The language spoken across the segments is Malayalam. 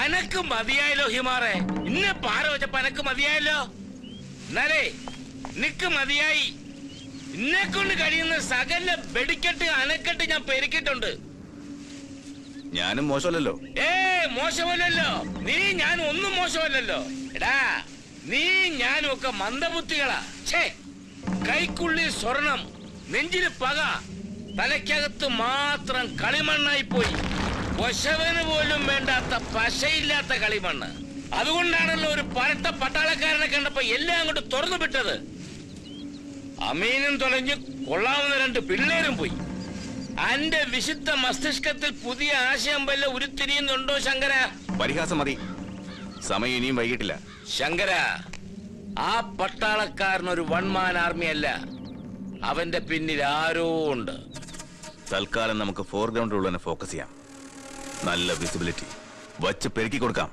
അനക്ക് മതിയായല്ലോ ഹിമാറെ ഇന്നെ പാറ വെച്ചപ്പോ അനക്ക് മതിയായല്ലോ എന്നാലേ നിക്ക് മതിയായി എന്നെ കൊണ്ട് കഴിയുന്ന സകല വെടിക്കെട്ട് അനക്കെട്ട് ഞാൻ പെരുക്കിട്ടുണ്ട് ഞാനും മോശമല്ലല്ലോ ഏ മോശമല്ലല്ലോ നീ ഞാൻ ഒന്നും മോശമല്ലല്ലോ എടാ നീ ഞാനും ഒക്കെ മന്ദബുദ്ധികളാ ഛേ കൈക്കുള്ളി സ്വർണം നെഞ്ചില് പക തലയ്ക്കകത്ത് മാത്രം കളിമണ്ണായി പോയി കൊശവന് പോലും വേണ്ടാത്ത പശയില്ലാത്ത കളിമണ്ണ് അതുകൊണ്ടാണല്ലോ ഒരു പരട്ട പട്ടാളക്കാരനെ കണ്ടപ്പോ എല്ലാം അങ്ങോട്ട് തുറന്നു വിട്ടത് അമീനും തൊലഞ്ഞ് കൊള്ളാവുന്ന രണ്ട് പിള്ളേരും പോയി അന്റെ വിശുദ്ധ മസ്തിഷ്കത്തിൽ പുതിയ ആശയം വല്ല ഉരുത്തിരിയുന്നുണ്ടോ ശങ്കര പരിഹാസം മതി സമയം ഇനിയും വൈകിട്ടില്ല ശങ്കര ആ പട്ടാളക്കാരൻ ഒരു വൺ മാൻ ആർമി അല്ല അവന്റെ പിന്നിൽ ആരോ ഉണ്ട് തൽക്കാലം നമുക്ക് ഫോർഗ്രൗണ്ടിലുള്ള തന്നെ ഫോക്കസ് ചെയ്യാം നല്ല വിസിബിലിറ്റി വച്ച് പെരുക്കി കൊടുക്കാം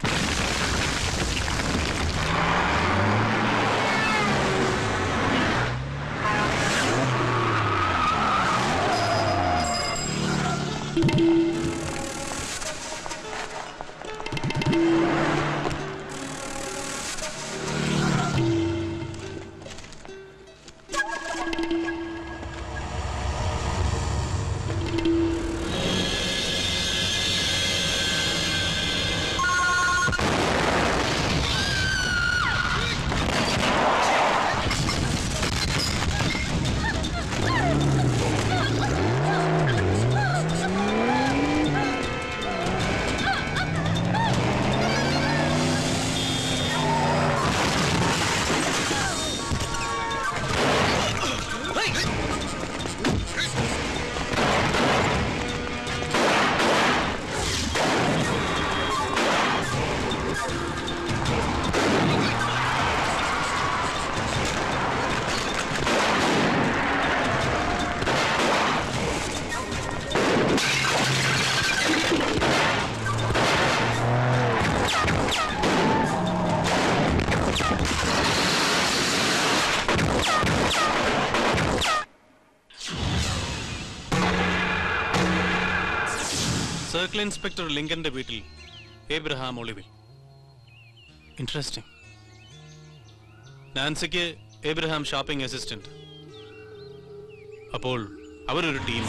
സർക്കിൾ ഇൻസ്പെക്ടർ ലിങ്കന്റെ വീട്ടിൽ ഏബ്രഹാം ഒളിവിൽ ഇൻട്രസ്റ്റിംഗ് നാൻസിക്ക് ഏബ്രഹാം ഷോപ്പിംഗ് അസിസ്റ്റന്റ് അപ്പോൾ അവരൊരു team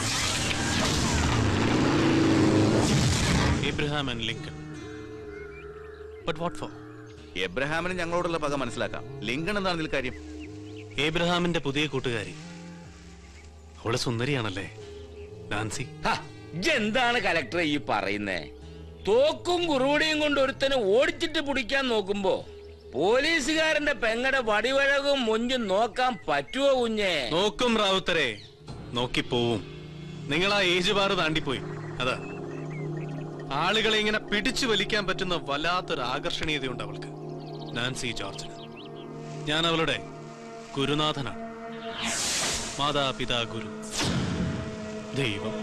Abraham and Lincoln but what for എബ്രഹാമിന് ഞങ്ങളോടുള്ള പക മനസ്സിലാക്കാം ലിങ്കൺ എന്താണ് ഇതിൽ കാര്യം ഏബ്രഹാമിന്റെ പുതിയ കൂട്ടുകാരി അവള് സുന്ദരിയാണല്ലേ നാൻസി ഹ, ഇജ്ജെന്താണ് കലക്ടർ ഈ പറയുന്നേ തോക്കും കുറുവടിയും കൊണ്ട് ഒരുത്തനെ ഓടിച്ചിട്ട് പിടിക്കാൻ നോക്കുമ്പോ പോലീസുകാരന്റെ പെങ്ങടെ വടിവഴകും മുഞ്ചും നോക്കാൻ പറ്റുമോ കുഞ്ഞേ നോക്കും റാവുത്തരെ നോക്കിപ്പോവും നിങ്ങൾ ആ ഏജ് ബാർ താണ്ടിപ്പോയി അതാ ആളുകളെ ഇങ്ങനെ പിടിച്ചു വലിക്കാൻ പറ്റുന്ന വല്ലാത്തൊരു ആകർഷണീയതയുണ്ട് അവൾക്ക് നാൻസി ജോർജിന് ഞാൻ അവളുടെ ഗുരുനാഥനാണ് മാതാപിതാ ഗുരു ദൈവം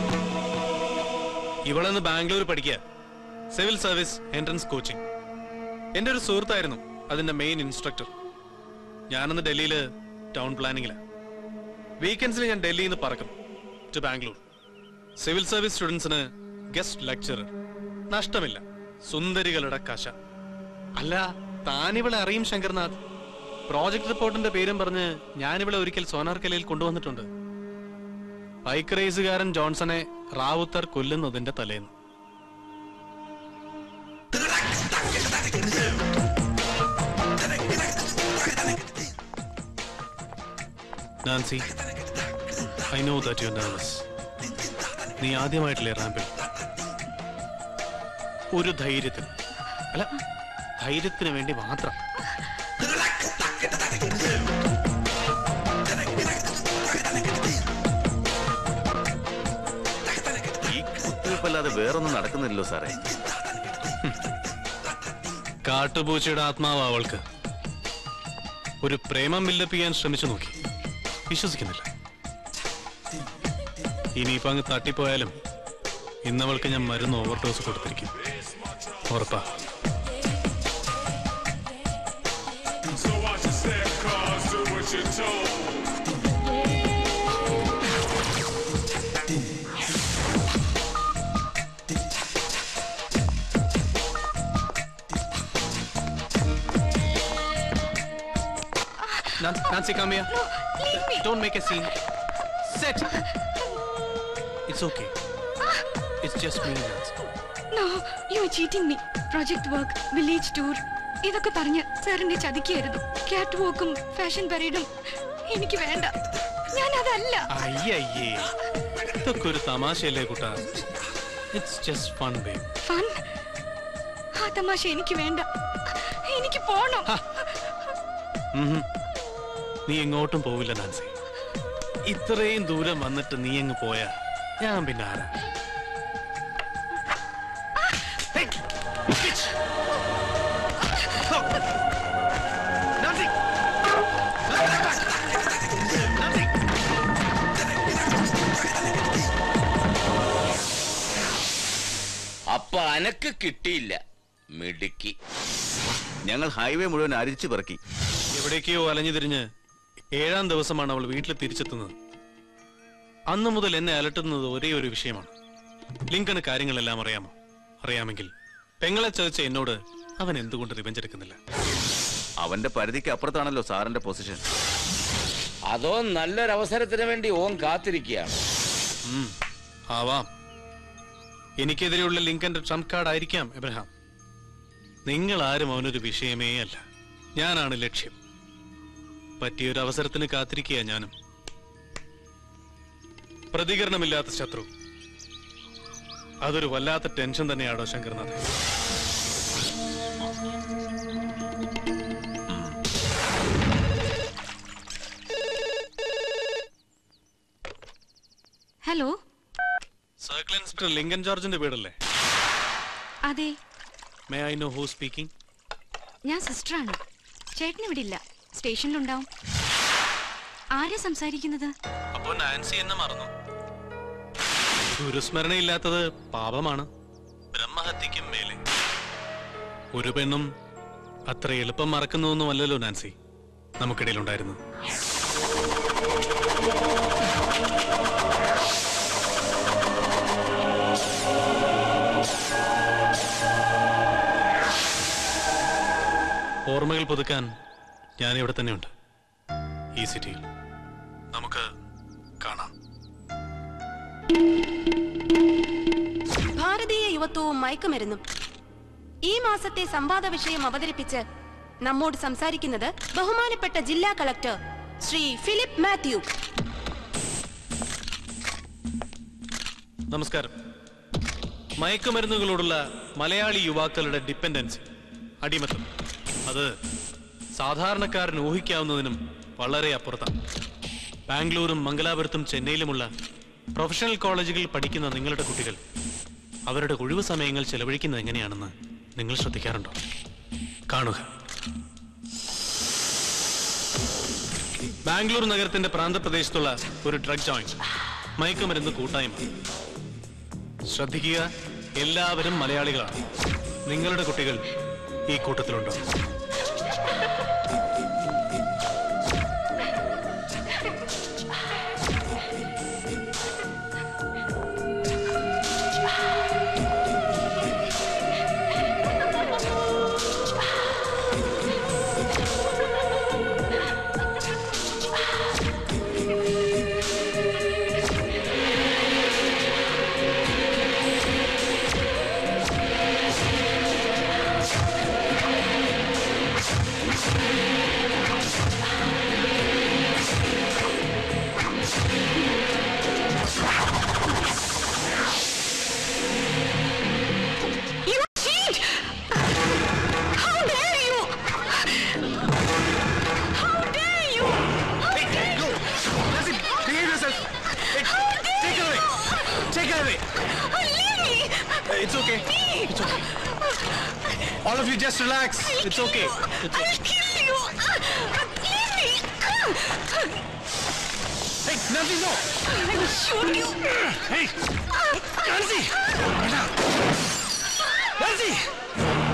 ഇവളെന്ന് ബാംഗ്ലൂർ പഠിക്കുക സിവിൽ സർവീസ് എൻട്രൻസ് കോച്ചിങ് എന്റെ ഒരു സുഹൃത്തായിരുന്നു അതിന്റെ മെയിൻ ഇൻസ്ട്രക്ടർ ഞാനന്ന് ഡൽഹിയില് ടൗൺ പ്ലാനിങ്ങിലാണ് വീക്കെൻഡ്സിൽ ഞാൻ ഡൽഹിയിൽ നിന്ന് പറക്കും ടു ബാംഗ്ലൂർ സിവിൽ സർവീസ് സ്റ്റുഡൻസിന് ഗസ്റ്റ് ലെക്ചറർ നഷ്ടമില്ല സുന്ദരികളുടെ കശ അല്ല താനിവളെ അറിയും ശങ്കർനാഥ് പ്രോജക്ട് റിപ്പോർട്ടിന്റെ പേരും പറഞ്ഞ് ഞാനിവളെ ഒരിക്കൽ സോനാർക്കലയിൽ കൊണ്ടുവന്നിട്ടുണ്ട് ബൈക്ക് റേസുകാരൻ ജോൺസനെ റാവുത്തർ കൊല്ലുന്നതിന്റെ തലേന്ന് Nancy I know that you nervous നീ ആദ്യമായിട്ടില്ലേ റാമ്പിൽ ഒരു ധൈര്യത്തിന് അല്ല ധൈര്യത്തിന് വേണ്ടി മാത്രം ഈ കുത്തിവെപ്പല്ലാതെ വേറൊന്നും നടക്കുന്നില്ലല്ലോ സാറേ കാട്ടുപൂച്ചയുടെ ആത്മാവ് അവൾക്ക് ഒരു പ്രേമം ബിൽഡപ്പ് ചെയ്യാൻ ശ്രമിച്ചു നോക്കി വിശ്വസിക്കുന്നില്ല ഇനിയിപ്പോ അങ്ങ് തട്ടിപ്പോയാലും ഇന്നവൾക്ക് ഞാൻ മരുന്ന് ഓവർഡോസ് കൊടുത്തിരിക്കും ഉറപ്പാ So watch your step, cause do what you're told. Nancy, come here. No, leave me. Don't make a scene. Sit. It's okay. It's just me, Nancy. No, you are cheating me. Project work, village tour. ഇതൊക്കെ പറഞ്ഞ് സാറിനെ ചതിക്കായിരുന്നു ക്യാറ്റ് വോക്കും ഫാഷൻ പരേഡും എനിക്ക് വേണ്ട ഞാൻ അതല്ല അയ്യയ്യേ ഇതൊക്കെ ഒരു തമാശയല്ലേ കുട്ടാ it's just fun bay fun ആ തമാശ എനിക്ക് വേണ്ട എനിക്ക് പോണം നീ എങ്ങോട്ടും പോവില്ല നാൻസി ഇത്രയും ദൂരം വന്നിട്ട് നീ അങ്ങ് പോയാ ഞാൻ പിന്നെ ആരാ Hey! Bitch! Look! Nancy! Nancy! അപ്പൊ അനക്ക് കിട്ടിയില്ല മിടുക്കി ഞങ്ങൾ ഹൈവേ മുഴുവൻ അരിച്ചു പെറുക്കി എവിടേക്കോ അലഞ്ഞു തിരിഞ്ഞ് ഏഴാം ദിവസമാണ് അവൾ വീട്ടിൽ തിരിച്ചെത്തുന്നത് അന്നു മുതൽ എന്നെ അലട്ടുന്നത് ഒരേ ഒരു വിഷയമാണ് ലിങ്കണ് കാര്യങ്ങളെല്ലാം അറിയാമോ അറിയാമെങ്കിൽ പെങ്ങളെ ചതിച്ച എന്നോട് അവൻ എന്തുകൊണ്ട് റിവെഞ്ച് എടുക്കുന്നില്ല അവന്റെ പരിധിക്ക് അപ്പുറത്താണല്ലോ സാറിന്റെ പൊസിഷൻ അതോ നല്ലൊരവസരത്തിന് വേണ്ടി ഓൻ കാത്തിരിക്കുകയാണ് ഉം, ആവാം എനിക്കെതിരെയുള്ള ലിങ്കന്റെ ട്രംപ് കാർഡ് ആയിരിക്കാം എബ്രഹാം നിങ്ങൾ ആരും അവനൊരു വിഷയമേ അല്ല ഞാനാണ് ലക്ഷ്യം പറ്റിയൊരു അവസരത്തിന് കാത്തിരിക്കുക ഞാനും പ്രതികരണമില്ലാത്ത ശത്രു അതൊരു വല്ലാത്ത ടെൻഷൻ തന്നെയാണോ Shankarnath hello circle inspector Lincoln ജോർജിന്റെ വീടല്ലേ അതെ may I know who speaking ഞാൻ സിസ്റ്ററാണ് ചേട്ടൻ ഇവിടെ ഇല്ല സ്റ്റേഷനിലുണ്ടാവും ആരാ സംസാരിക്കുന്നത് അപ്പോ നാൻസി എന്ന് മറന്നു ഗുരുസ്മരണയില്ലാത്തത് പാപമാണ് ബ്രഹ്മഹത്യക്കും മേലെ ഒരു പെണ്ണും അത്ര എളുപ്പം മറക്കുന്നൊന്നുമല്ലല്ലോ നാൻസി നമുക്കിടയിലുണ്ടായിരുന്നു ഓർമ്മകൾ പുതുക്കാൻ ഞാൻ ഇവിടെ തന്നെയുണ്ട് ഈ സിറ്റിയിൽ നമുക്ക് കാണാം ഭാരതീയ യുവത്വവും മയക്കുമരുന്നും ഈ മാസത്തെ സംവാദ വിഷയം അവതരിപ്പിച്ച് നമ്മോട് സംസാരിക്കുന്നത് ബഹുമാനപ്പെട്ട ജില്ലാ കളക്ടർ ശ്രീ ഫിലിപ്പ് മാത്യു നമസ്കാരം മയക്കുമരുന്നുകളോടുള്ള മലയാളി യുവാക്കളുടെ ഡിപ്പെൻഡൻസി അടിമത്തം അത് സാധാരണക്കാരന് ഊഹിക്കാവുന്നതിനും വളരെ അപ്പുറത്താണ് ബാംഗ്ലൂരും മംഗലാപുരത്തും ചെന്നൈയിലുമുള്ള പ്രൊഫഷണൽ കോളേജുകളിൽ പഠിക്കുന്ന നിങ്ങളുടെ കുട്ടികൾ അവരുടെ ഒഴിവു സമയങ്ങൾ ചെലവഴിക്കുന്നത് എങ്ങനെയാണെന്ന് നിങ്ങൾ ശ്രദ്ധിക്കാറുണ്ടോ കാണുക ബാംഗ്ലൂർ നഗരത്തിന്റെ പ്രാന്തപ്രദേശത്തുള്ള ഒരു ഡ്രഗ് ജോയിന്റ് മയക്കുമരുന്ന് കൂട്ടായ്മ ശ്രദ്ധിക്കുക എല്ലാവരും മലയാളികളാണ് നിങ്ങളുടെ കുട്ടികൾ ഈ കൂട്ടത്തിലുണ്ടോ You cheat! How dare you! How dare you! How dare you! Behave yourself. How dare Take it away. Take it away. you! Leave me! It's okay. It's okay. All of you just relax. It's okay. It's okay. I'll kill you! Leave me! Hey, Nancy, no. I will shoot you! Hey, Nancy. Nancy.